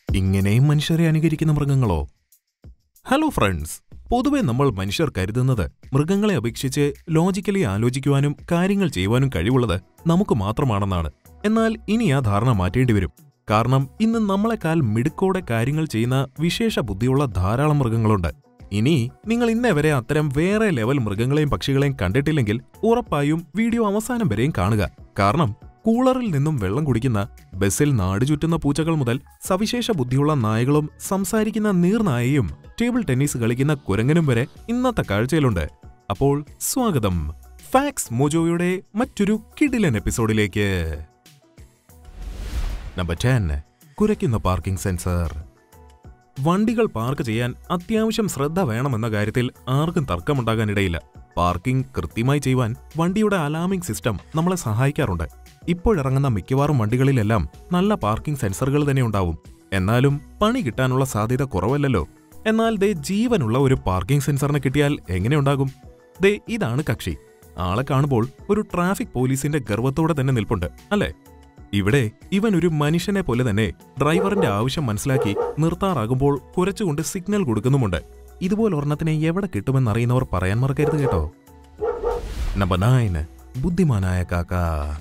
ഇങ്ങനെയും മനുഷ്യരെ അനുകരിക്കുന്ന മൃഗങ്ങളോ hello friends പൊതുവെ നമ്മൾ മനുഷ്യർ കരുതുന്നത് മൃഗങ്ങളെ അപേക്ഷിച്ച് ലോജിക്കലി ആലോചിക്കുവാനും കാര്യങ്ങൾ ചെയ്യുവാനും കഴിവുള്ളത് നമുക്ക് മാത്രമാണെന്നാണ് എന്നാൽ ഇനി ആ ധാരണ മാറ്റേണ്ടി വരും കാരണം ഇന്ന് നമ്മളെക്കാൾ മിടുക്കോടെ കാര്യങ്ങൾ ചെയ്യുന്ന വിശേഷ ബുദ്ധിയുള്ള ധാരാളം മൃഗങ്ങളുണ്ട് ഇനി നിങ്ങൾ ഇന്നേ വരെ അത്തരം വേറെ ലെവൽ മൃഗങ്ങളെയും പക്ഷികളെയും കണ്ടിട്ടില്ലെങ്കിൽ ഉറപ്പായും വീഡിയോ അവസാനം വരെയും കാണുക കാരണം കൂളറിൽ നിന്നും വെള്ളം കുടിക്കുന്ന ബസ്സിൽ നാട് ചുറ്റുന്ന പൂച്ചകൾ മുതൽ സവിശേഷ ബുദ്ധിയുള്ള നായകളും സംസാരിക്കുന്ന നീർനായയും ടേബിൾ ടെന്നീസ് കളിക്കുന്ന കുരങ്ങനും വരെ ഇന്നത്തെ കാഴ്ചയിലുണ്ട് അപ്പോൾ സ്വാഗതം ഫാക്സ് മോജോയുടെ മറ്റൊരു കിടിലൻ എപ്പിസോഡിലേക്ക് നമ്പർ ടെൻ കുരയ്ക്കുന്ന പാർക്കിംഗ് സെൻസർ വണ്ടികൾ പാർക്ക് ചെയ്യാൻ അത്യാവശ്യം ശ്രദ്ധ വേണമെന്ന കാര്യത്തിൽ ആർക്കും തർക്കമുണ്ടാകാനിടയില്ല പാർക്കിംഗ് കൃത്യമായി ചെയ്യുവാൻ വണ്ടിയുടെ അലാമിംഗ് സിസ്റ്റം നമ്മളെ സഹായിക്കാറുണ്ട് ഇപ്പോഴിറങ്ങുന്ന മിക്കവാറും വണ്ടികളിലെല്ലാം നല്ല പാർക്കിംഗ് സെൻസറുകൾ തന്നെ ഉണ്ടാവും എന്നാലും പണി കിട്ടാനുള്ള സാധ്യത കുറവല്ലല്ലോ എന്നാൽ ദേ ജീവനുള്ള ഒരു പാർക്കിംഗ് സെൻസറിന് കിട്ടിയാൽ എങ്ങനെയുണ്ടാകും ദേ ഇതാണ് കക്ഷി ആളെ കാണുമ്പോൾ ഒരു ട്രാഫിക് പോലീസിന്റെ ഗർവത്തോടെ തന്നെ നിൽപ്പുണ്ട് അല്ലേ ഇവിടെ ഇവൻ ഒരു മനുഷ്യനെ പോലെ തന്നെ ഡ്രൈവറിന്റെ ആവശ്യം മനസ്സിലാക്കി നിർത്താറാകുമ്പോൾ കുരച്ചുകൊണ്ട് സിഗ്നൽ കൊടുക്കുന്നുമുണ്ട് ഇതുപോലെ ഒരെണ്ണത്തിനെ എവിടെ കിട്ടുമെന്നറിയുന്നവർ പറയാൻ മറക്കരുത് കേട്ടോ നമ്പർ നയൻ ബുദ്ധിമാനായ കാക്ക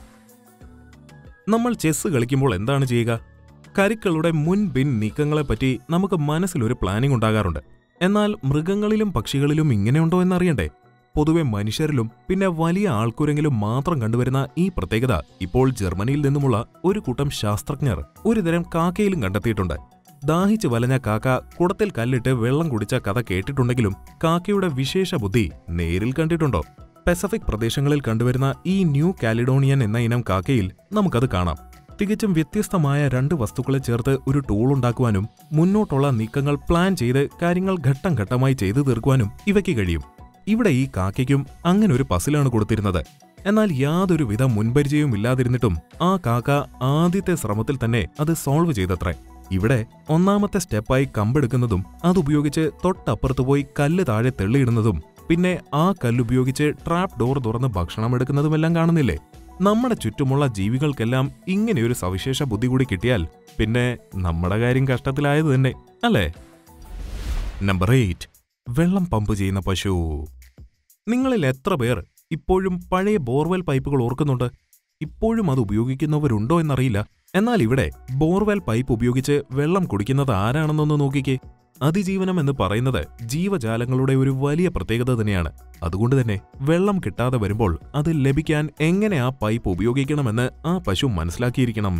നമ്മൾ ചെസ് കളിക്കുമ്പോൾ എന്താണ് ചെയ്യുക കരുക്കളുടെ മുൻ പിൻ നീക്കങ്ങളെപ്പറ്റി നമുക്ക് മനസ്സിലൊരു പ്ലാനിംഗ് ഉണ്ടാകാറുണ്ട് എന്നാൽ മൃഗങ്ങളിലും പക്ഷികളിലും ഇങ്ങനെയുണ്ടോ എന്നറിയണ്ടേ പൊതുവെ മനുഷ്യരിലും പിന്നെ വലിയ ആൾക്കുരെങ്കിലും മാത്രം കണ്ടുവരുന്ന ഈ പ്രത്യേകത ഇപ്പോൾ ജർമ്മനിയിൽ നിന്നുമുള്ള ഒരു കൂട്ടം ശാസ്ത്രജ്ഞർ ഒരുതരം കാക്കയിലും കണ്ടെത്തിയിട്ടുണ്ട് ദാഹിച്ച് വലഞ്ഞ കാക്ക കുടത്തിൽ കല്ലിട്ട് വെള്ളം കുടിച്ച കഥ കേട്ടിട്ടുണ്ടെങ്കിലും കാക്കയുടെ വിശേഷ ബുദ്ധി നേരിൽ കണ്ടിട്ടുണ്ടോ പസഫിക് പ്രദേശങ്ങളിൽ കണ്ടുവരുന്ന ഈ ന്യൂ കാലിഡോണിയൻ എന്ന ഇനം കാക്കയിൽ നമുക്കത് കാണാം തികച്ചും വ്യത്യസ്തമായ രണ്ട് വസ്തുക്കളെ ചേർത്ത് ഒരു ടൂൾ ഉണ്ടാക്കുവാനും മുന്നോട്ടുള്ള നീക്കങ്ങൾ പ്ലാൻ ചെയ്ത് കാര്യങ്ങൾ ഘട്ടം ഘട്ടമായി ചെയ്തു തീർക്കുവാനും ഇവയ്ക്ക് കഴിയും ഇവിടെ ഈ കാക്കയ്ക്കും അങ്ങനെ ഒരു പസിലാണ് കൊടുത്തിരുന്നത് എന്നാൽ യാതൊരുവിധ മുൻപരിചയവും ഇല്ലാതിരുന്നിട്ടും ആ കാക്ക ആദ്യത്തെ ശ്രമത്തിൽ തന്നെ അത് സോൾവ് ചെയ്തത്രേ ഇവിടെ ഒന്നാമത്തെ സ്റ്റെപ്പായി കമ്പെടുക്കുന്നതും അതുപയോഗിച്ച് തൊട്ടപ്പുറത്ത് പോയി കല്ല് താഴെ തെള്ളിയിടുന്നതും പിന്നെ ആ കല്ലുപയോഗിച്ച് ട്രാപ്പ് ഡോർ തുറന്ന് ഭക്ഷണം എടുക്കുന്നതുമെല്ലാം കാണുന്നില്ലേ നമ്മുടെ ചുറ്റുമുള്ള ജീവികൾക്കെല്ലാം ഇങ്ങനെയൊരു സവിശേഷ ബുദ്ധി കൂടി കിട്ടിയാൽ പിന്നെ നമ്മുടെ കാര്യം കഷ്ടത്തിലായത് തന്നെ അല്ലേ നമ്പർ എയ്റ്റ് വെള്ളം പമ്പ് ചെയ്യുന്ന പശു നിങ്ങളിൽ എത്ര പേർ ഇപ്പോഴും പഴയ ബോർവെൽ പൈപ്പുകൾ ഓർക്കുന്നുണ്ട് ഇപ്പോഴും അത് ഉപയോഗിക്കുന്നവരുണ്ടോ എന്നറിയില്ല എന്നാൽ ഇവിടെ ബോർവെൽ പൈപ്പ് ഉപയോഗിച്ച് വെള്ളം കുടിക്കുന്നത് ആരാണെന്നൊന്ന് നോക്കിക്കേ അതിജീവനം എന്ന് പറയുന്നത് ജീവജാലങ്ങളുടെ ഒരു വലിയ പ്രത്യേകത തന്നെയാണ് അതുകൊണ്ട് തന്നെ വെള്ളം കിട്ടാതെ വരുമ്പോൾ അത് ലഭിക്കാൻ എങ്ങനെ ആ പൈപ്പ് ഉപയോഗിക്കണമെന്ന് ആ പശു മനസ്സിലാക്കിയിരിക്കണം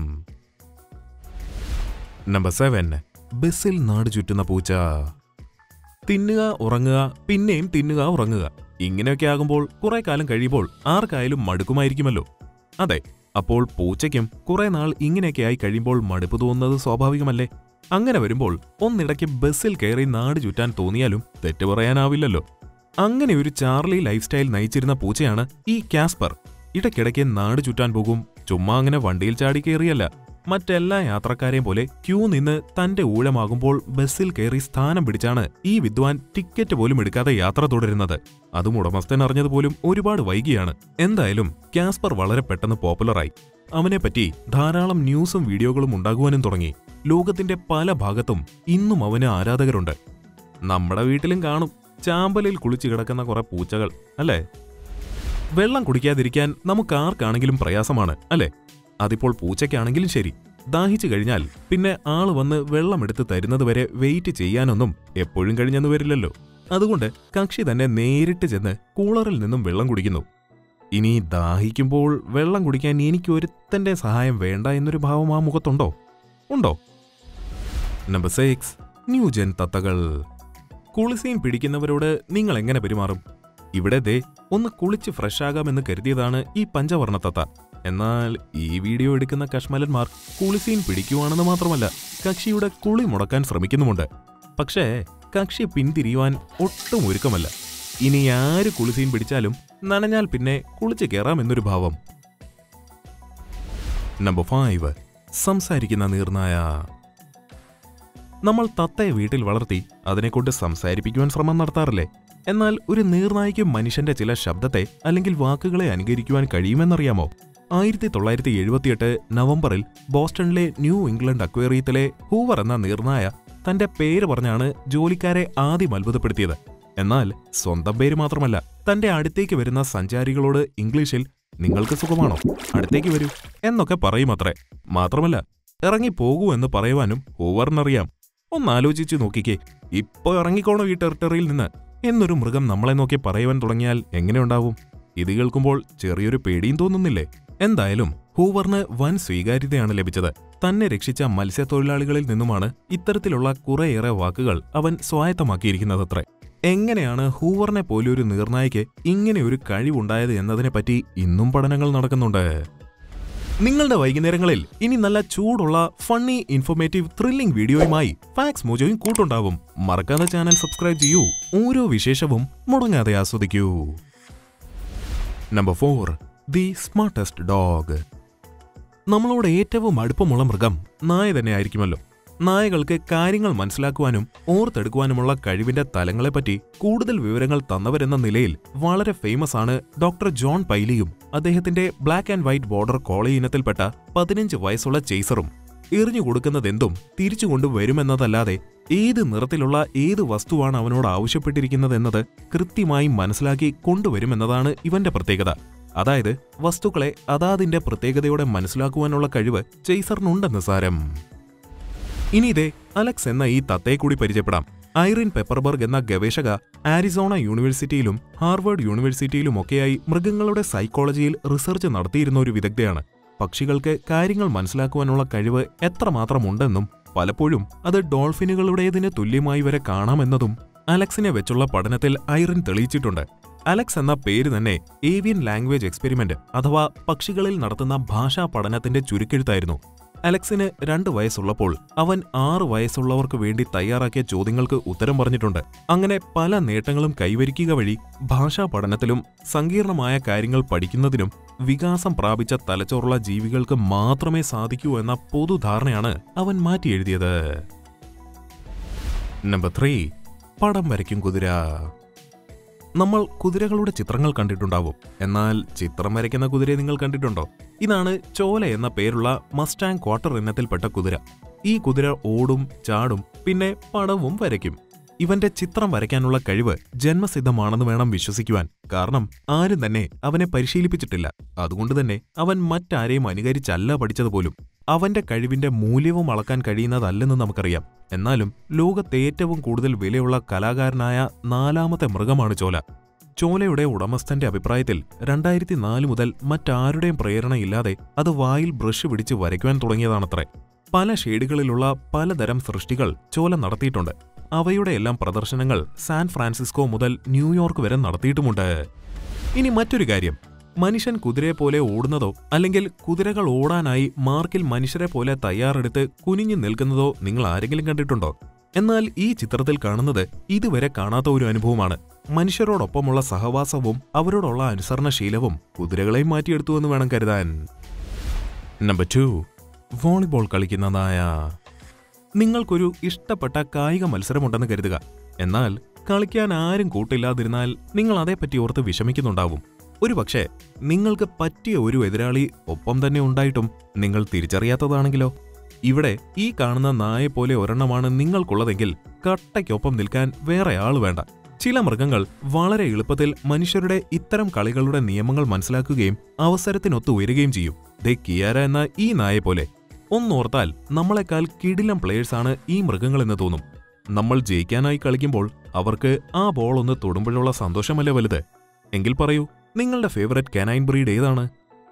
നമ്പർ സെവൻ ബസ്സിൽ നാട് ചുറ്റുന്ന പൂച്ച തിന്നുക ഉറങ്ങുക പിന്നെയും തിന്നുക ഉറങ്ങുക ഇങ്ങനെയൊക്കെ ആകുമ്പോൾ കുറെ കാലം കഴിയുമ്പോൾ ആർക്കായാലും മടുക്കുമായിരിക്കുമല്ലോ അതെ അപ്പോൾ പൂച്ചയ്ക്കും കുറെ നാൾ ഇങ്ങനെയൊക്കെ ആയി കഴിയുമ്പോൾ മടുപ്പ് തോന്നുന്നത് സ്വാഭാവികമല്ലേ അങ്ങനെ വരുമ്പോൾ ഒന്നിടയ്ക്ക് ബസ്സിൽ കയറി നാട് ചുറ്റാൻ തോന്നിയാലും തെറ്റു പറയാനാവില്ലല്ലോ അങ്ങനെ ഒരു ചാർലി ലൈഫ് സ്റ്റൈൽ നയിച്ചിരുന്ന പൂച്ചയാണ് ഈ കാസ്പർ ഇടയ്ക്കിടയ്ക്ക് നാട് ചുറ്റാൻ പോകും ചുമ്മാ അങ്ങനെ വണ്ടിയിൽ ചാടി കയറിയല്ല മറ്റെല്ലാ യാത്രക്കാരെയും പോലെ ക്യൂ നിന്ന് തന്റെ ഊഴമാകുമ്പോൾ ബസ്സിൽ കയറി സ്ഥാനം പിടിച്ചാണ് ഈ വിദ്വാൻ ടിക്കറ്റ് പോലും എടുക്കാതെ യാത്ര തുടരുന്നത് അതും ഉടമസ്ഥൻ അറിഞ്ഞതുപോലും ഒരുപാട് വൈകിയാണ് എന്തായാലും കാസ്പർ വളരെ പെട്ടെന്ന് പോപ്പുലറായി അവനെപ്പറ്റി ധാരാളം ന്യൂസും വീഡിയോകളും ഉണ്ടാകുവാനും തുടങ്ങി ലോകത്തിന്റെ പല ഭാഗത്തും ഇന്നും അവന് ആരാധകരുണ്ട് നമ്മുടെ വീട്ടിലും കാണും ചാമ്പലിൽ കുളിച്ചു കിടക്കുന്ന കുറെ പൂച്ചകൾ അല്ലേ വെള്ളം കുടിക്കാതിരിക്കാൻ നമുക്ക് ആർക്കാണെങ്കിലും പ്രയാസമാണ് അല്ലേ അതിപ്പോൾ പൂച്ചയ്ക്കാണെങ്കിലും ശരി ദാഹിച്ചു കഴിഞ്ഞാൽ പിന്നെ ആള് വന്ന് വെള്ളമെടുത്ത് തരുന്നതുവരെ വെയിറ്റ് ചെയ്യാനൊന്നും എപ്പോഴും കഴിഞ്ഞെന്ന് വരില്ലല്ലോ അതുകൊണ്ട് കക്ഷി തന്നെ നേരിട്ട് ചെന്ന് കൂളറിൽ നിന്നും വെള്ളം കുടിക്കുന്നു ഇനി ദാഹിക്കുമ്പോൾ വെള്ളം കുടിക്കാൻ എനിക്ക് ഒരുത്തന്റെ സഹായം വേണ്ട എന്നൊരു ഭാവം ആ മുഖത്തുണ്ടോ ഉണ്ടോ നമ്പർ സിക്സ് ന്യൂജൻ തത്തകൾ കുളിസീൻ പിടിക്കുന്നവരോട് നിങ്ങൾ എങ്ങനെ പെരുമാറും ഇവിടെ ദേ ഒന്ന് കുളിച്ച് ഫ്രഷ് ആകാമെന്ന് കരുതിയതാണ് ഈ പഞ്ചവർണ്ണ തത്ത എന്നാൽ ഈ വീഡിയോ എടുക്കുന്ന കശ്മലന്മാർ കുളിസീൻ പിടിക്കുവാണെന്ന് മാത്രമല്ല കക്ഷിയുടെ കുളി മുടക്കാൻ ശ്രമിക്കുന്നുമുണ്ട് പക്ഷേ കക്ഷി പിന്തിരിയുവാൻ ഒട്ടും ഒരുക്കമല്ല ഇനി ആര് കുളിസീൻ പിടിച്ചാലും നനഞ്ഞാൽ പിന്നെ കുളിച്ച് കയറാമെന്നൊരു ഭാവം നമ്പർ ഫൈവ് സംസാരിക്കുന്ന നീർനായ നമ്മൾ തത്തയെ വീട്ടിൽ വളർത്തി അതിനെക്കൊണ്ട് സംസാരിപ്പിക്കുവാൻ ശ്രമം നടത്താറില്ലേ എന്നാൽ ഒരു നീർനായ്ക്ക് മനുഷ്യന്റെ ചില ശബ്ദത്തെ അല്ലെങ്കിൽ വാക്കുകളെ അനുകരിക്കുവാൻ കഴിയുമെന്നറിയാമോ ആയിരത്തി തൊള്ളായിരത്തി എഴുപത്തിയെട്ട് നവംബറിൽ ബോസ്റ്റണിലെ ന്യൂ ഇംഗ്ലണ്ട് അക്വേറിയത്തിലെ ഹൂവർ എന്ന നിർണായ തന്റെ പേര് പറഞ്ഞാണ് ജോലിക്കാരെ ആദ്യം അത്ഭുതപ്പെടുത്തിയത് എന്നാൽ സ്വന്തം പേര് മാത്രമല്ല തന്റെ അടുത്തേക്ക് വരുന്ന സഞ്ചാരികളോട് ഇംഗ്ലീഷിൽ നിങ്ങൾക്ക് സുഖമാണോ അടുത്തേക്ക് വരൂ എന്നൊക്കെ പറയുമത്രേ മാത്രമല്ല ഇറങ്ങി പോകൂ എന്ന് പറയുവാനും ഹൂവറിനറിയാം ഒന്നാലോചിച്ചു നോക്കിക്കേ ഇപ്പൊ ഇറങ്ങിക്കോണോ ഈ ടെറിട്ടറിയിൽ നിന്ന് എന്നൊരു മൃഗം നമ്മളെ നോക്കി പറയുവാൻ തുടങ്ങിയാൽ എങ്ങനെയുണ്ടാവും ഇത് കേൾക്കുമ്പോൾ ചെറിയൊരു പേടിയും തോന്നുന്നില്ലേ എന്തായാലും ഹൂവറിന് വൻ സ്വീകാര്യതയാണ് ലഭിച്ചത് തന്നെ രക്ഷിച്ച മത്സ്യത്തൊഴിലാളികളിൽ നിന്നുമാണ് ഇത്തരത്തിലുള്ള കുറേയേറെ വാക്കുകൾ അവൻ സ്വായത്തമാക്കിയിരിക്കുന്നതത്രേ എങ്ങനെയാണ് ഹൂവറിനെ പോലൊരു നിർണായക്ക് ഇങ്ങനെ ഒരു കഴിവുണ്ടായത് എന്നതിനെപ്പറ്റി ഇന്നും പഠനങ്ങൾ നടക്കുന്നുണ്ട് നിങ്ങളുടെ വൈകുന്നേരങ്ങളിൽ ഇനി നല്ല ചൂടുള്ള ഫണ്ണി ഇൻഫോർമേറ്റീവ് ത്രില്ലിംഗ് വീഡിയോയുമായി ഫാക്സ് മോജോയും കൂട്ടുണ്ടാവും മറക്കാതെ ചാനൽ സബ്സ്ക്രൈബ് ചെയ്യൂ ഓരോ വിശേഷവും മുടങ്ങാതെ ആസ്വദിക്കൂ number four the smartest dog നമ്മളോട് ഏറ്റവും അടുപ്പമുള്ള മൃഗം നായ തന്നെ ആയിരിക്കുമല്ലോ നായകൾക്ക് കാര്യങ്ങൾ മനസ്സിലാക്കുവാനും ഓർത്തെടുക്കുവാനുമുള്ള കഴിവിന്റെ തലങ്ങളെപ്പറ്റി കൂടുതൽ വിവരങ്ങൾ തന്നവരെന്ന നിലയിൽ വളരെ ഫേമസ് ആണ് ഡോക്ടർ ജോൺ പൈലിയും അദ്ദേഹത്തിന്റെ black and white border collie ഇനത്തിൽപ്പെട്ട പതിനഞ്ച് വയസ്സുള്ള ചേസറും എറിഞ്ഞു കൊടുക്കുന്നതെന്തും തിരിച്ചു കൊണ്ടുവരുമെന്നതല്ലാതെ ഏത് നിറത്തിലുള്ള ഏത് വസ്തുവാണ് അവനോട് ആവശ്യപ്പെട്ടിരിക്കുന്നതെന്നത് കൃത്യമായി മനസ്സിലാക്കി കൊണ്ടുവരുമെന്നതാണ് ഇവന്റെ പ്രത്യേകത അതായത് വസ്തുക്കളെ അതാതിന്റെ പ്രത്യേകതയോടെ മനസ്സിലാക്കുവാനുള്ള കഴിവ് ചേസറിനുണ്ടെന്ന് സാരം ഇനി ഇതേ അലക്സ് എന്ന ഈ തത്തയെ കൂടി പരിചയപ്പെടാം ഐറിൻ പെപ്പർബർഗ് എന്ന ഗവേഷക ആരിസോണ യൂണിവേഴ്സിറ്റിയിലും ഹാർവേഡ് യൂണിവേഴ്സിറ്റിയിലുമൊക്കെയായി മൃഗങ്ങളുടെ സൈക്കോളജിയിൽ റിസർച്ച് നടത്തിയിരുന്ന ഒരു വിദഗ്ധയാണ് പക്ഷികൾക്ക് കാര്യങ്ങൾ മനസ്സിലാക്കുവാനുള്ള കഴിവ് എത്രമാത്രം ഉണ്ടെന്നും പലപ്പോഴും അത് ഡോൾഫിനുകളുടേതിന് തുല്യമായി വരെ കാണാമെന്നതും അലക്സിനെ വെച്ചുള്ള പഠനത്തിൽ ഐറിൻ തെളിയിച്ചിട്ടുണ്ട് അലക്സ് എന്ന പേര് തന്നെ ഏവിയൻ ലാംഗ്വേജ് എക്സ്പെരിമെന്റ് അഥവാ പക്ഷികളിൽ നടത്തുന്ന ഭാഷാ പഠനത്തിന്റെ ചുരുക്കെഴുത്തായിരുന്നു അലക്സിന് രണ്ട് വയസ്സുള്ളപ്പോൾ അവൻ ആറ് വയസ്സുള്ളവർക്ക് വേണ്ടി തയ്യാറാക്കിയ ചോദ്യങ്ങൾക്ക് ഉത്തരം പറഞ്ഞിട്ടുണ്ട് അങ്ങനെ പല നേട്ടങ്ങളും കൈവരിക്കുക വഴി ഭാഷാ പഠനത്തിലും സങ്കീർണമായ കാര്യങ്ങൾ പഠിക്കുന്നതിനും വികാസം പ്രാപിച്ച തലച്ചോറുള്ള ജീവികൾക്ക് മാത്രമേ സാധിക്കൂ എന്ന പൊതുധാരണയാണ് അവൻ മാറ്റിയെഴുതിയത് നമ്പർ ത്രീ പടം വരയ്ക്കും കുതിര നമ്മൾ കുതിരകളുടെ ചിത്രങ്ങൾ കണ്ടിട്ടുണ്ടാവും എന്നാൽ ചിത്രം വരയ്ക്കുന്ന കുതിരയെ നിങ്ങൾ കണ്ടിട്ടുണ്ടോ ഇതാണ് ചോല എന്ന പേരുള്ള മസ്റ്റാങ് ക്വാർട്ടർ ഇനത്തിൽപ്പെട്ട കുതിര ഈ കുതിര ഓടും ചാടും പിന്നെ പടവും വരയ്ക്കും ഇവന്റെ ചിത്രം വരയ്ക്കാനുള്ള കഴിവ് ജന്മസിദ്ധമാണെന്ന് വേണം വിശ്വസിക്കുവാൻ കാരണം ആരും തന്നെ അവനെ പരിശീലിപ്പിച്ചിട്ടില്ല അതുകൊണ്ട് തന്നെ അവൻ മറ്റാരെയും അനുകരിച്ചല്ല പഠിച്ചതുപോലും അവന്റെ കഴിവിന്റെ മൂല്യവും അളക്കാൻ കഴിയുന്നതല്ലെന്ന് നമുക്കറിയാം എന്നാലും ലോകത്തെ ഏറ്റവും കൂടുതൽ വിലയുള്ള കലാകാരനായ നാലാമത്തെ മൃഗമാണ് ചോല ചോലയുടെ ഉടമസ്ഥന്റെ അഭിപ്രായത്തിൽ രണ്ടായിരത്തി നാല് മുതൽ മറ്റാരുടെയും പ്രേരണയില്ലാതെ അത് വായിൽ ബ്രഷ് പിടിച്ച് വരയ്ക്കുവാൻ തുടങ്ങിയതാണത്രേ പല ഷെയ്ഡുകളിലുള്ള പലതരം സൃഷ്ടികൾ ചോല നടത്തിയിട്ടുണ്ട് അവയുടെ എല്ലാം പ്രദർശനങ്ങൾ സാൻ ഫ്രാൻസിസ്കോ മുതൽ ന്യൂയോർക്ക് വരെ നടത്തിയിട്ടുമുണ്ട് ഇനി മറ്റൊരു കാര്യം മനുഷ്യൻ കുതിരയെ പോലെ ഓടുന്നതോ അല്ലെങ്കിൽ കുതിരകൾ ഓടാനായി മാർക്കിൽ മനുഷ്യരെ പോലെ തയ്യാറെടുത്ത് കുനിഞ്ഞു നിൽക്കുന്നതോ നിങ്ങൾ ആരെങ്കിലും കണ്ടിട്ടുണ്ടോ എന്നാൽ ഈ ചിത്രത്തിൽ കാണുന്നത് ഇതുവരെ കാണാത്ത ഒരു അനുഭവമാണ് മനുഷ്യരോടൊപ്പമുള്ള സഹവാസവും അവരോടുള്ള അനുസരണശീലവും കുതിരകളെയും മാറ്റിയെടുത്തുവെന്ന് വേണം കരുതാൻ നമ്പർ ടു വോളിബോൾ കളിക്കുന്ന നായ നിങ്ങൾക്കൊരു ഇഷ്ടപ്പെട്ട കായിക മത്സരമുണ്ടെന്ന് കരുതുക എന്നാൽ കളിക്കാൻ ആരും കൂട്ടില്ലാതിരുന്നാൽ നിങ്ങൾ അതേപ്പറ്റി ഓർത്ത് വിഷമിക്കുന്നുണ്ടാവും ഒരുപക്ഷെ നിങ്ങൾക്ക് പറ്റിയ ഒരു എതിരാളി ഒപ്പം തന്നെ ഉണ്ടായിട്ടും നിങ്ങൾ തിരിച്ചറിയാത്തതാണെങ്കിലോ ഇവിടെ ഈ കാണുന്ന നായ പോലെ ഒരെണ്ണമാണ് നിങ്ങൾക്കുള്ളതെങ്കിൽ കട്ടയ്ക്കൊപ്പം നിൽക്കാൻ വേറെ ആൾ വേണ്ട ചില മൃഗങ്ങൾ വളരെ എളുപ്പത്തിൽ മനുഷ്യരുടെ ഇത്തരം കളികളുടെ നിയമങ്ങൾ മനസ്സിലാക്കുകയും അവസരത്തിനൊത്തു ഉയരുകയും ചെയ്യും ദേ കിയാര എന്ന ഈ നായെ പോലെ ഒന്നോർത്താൽ നമ്മളെക്കാൾ കിടിലം പ്ലേയേഴ്സാണ് ഈ മൃഗങ്ങളെന്ന് തോന്നും നമ്മൾ ജയിക്കാനായി കളിക്കുമ്പോൾ അവർക്ക് ആ ബോൾ ഒന്ന് തൊടുമ്പോഴുള്ള സന്തോഷമല്ലേ വലുത് എങ്കിൽ പറയൂ നിങ്ങളുടെ ഫേവററ്റ് കാനൈൻ ബ്രീഡ് ഏതാണ്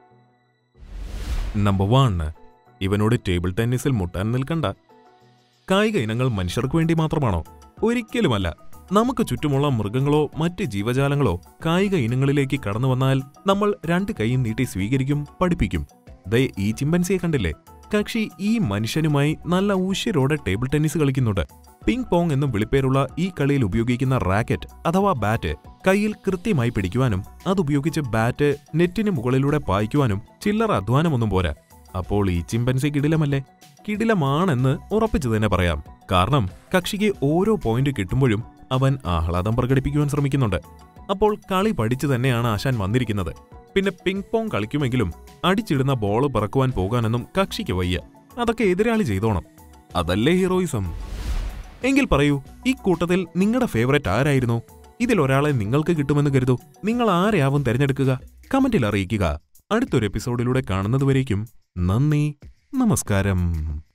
നമ്പർ വൺ ഇവനോട് ടേബിൾ ടെന്നീസിൽ മുട്ടാൻ നിൽക്കണ്ട കായിക ഇനങ്ങൾ മനുഷ്യർക്ക് വേണ്ടി മാത്രമാണോ ഒരിക്കലുമല്ല നമുക്ക് ചുറ്റുമുള്ള മൃഗങ്ങളോ മറ്റ് ജീവജാലങ്ങളോ കായിക ഇനങ്ങളിലേക്ക് കടന്നു വന്നാൽ നമ്മൾ രണ്ട് കൈയും നീട്ടി സ്വീകരിക്കും പഠിപ്പിക്കും ദേ ഈ ചിമ്പൻസിയെ കണ്ടില്ലേ കക്ഷി ഈ മനുഷ്യനുമായി നല്ല ഊശ്യരോടെ ടേബിൾ ടെന്നീസ് കളിക്കുന്നുണ്ട് പിങ് പോങ് എന്നും വിളിപ്പേരുള്ള ഈ കളിയിൽ ഉപയോഗിക്കുന്ന റാക്കറ്റ് അഥവാ ബാറ്റ് കയ്യിൽ കൃത്യമായി പിടിക്കുവാനും അതുപയോഗിച്ച് ബാറ്റ് നെറ്റിന് മുകളിലൂടെ പായിക്കുവാനും ചില്ലറ അധ്വാനമൊന്നും പോരാ അപ്പോൾ ഈ ചിമ്പൻസി കിടിലമല്ലേ കിടിലമാണെന്ന് ഉറപ്പിച്ചു തന്നെ പറയാം കാരണം കക്ഷിക്ക് ഓരോ പോയിന്റ് കിട്ടുമ്പോഴും അവൻ ആഹ്ലാദം പ്രകടിപ്പിക്കുവാൻ ശ്രമിക്കുന്നുണ്ട് അപ്പോൾ കളി പഠിച്ചു തന്നെയാണ് ആശാൻ വന്നിരിക്കുന്നത് പിന്നെ പിങ് പോങ് കളിക്കുമെങ്കിലും അടിച്ചിടുന്ന ബോള് പറക്കുവാൻ പോകാനൊന്നും കക്ഷിക്ക് വയ്യ അതൊക്കെ എതിരാളി ചെയ്തോണം അതല്ലേ ഹീറോയിസം എങ്കിൽ പറയൂ ഈ കൂട്ടത്തിൽ നിങ്ങളുടെ ഫേവറേറ്റ് ആരായിരുന്നു ഇതിൽ ഒരാളെ നിങ്ങൾക്ക് കിട്ടുമെന്ന് കരുതൂ നിങ്ങൾ ആരെയാവും തിരഞ്ഞെടുക്കുക കമന്റിൽ അറിയിക്കുക അടുത്തൊരു എപ്പിസോഡിലൂടെ കാണുന്നതുവരേക്കും നന്ദി നമസ്കാരം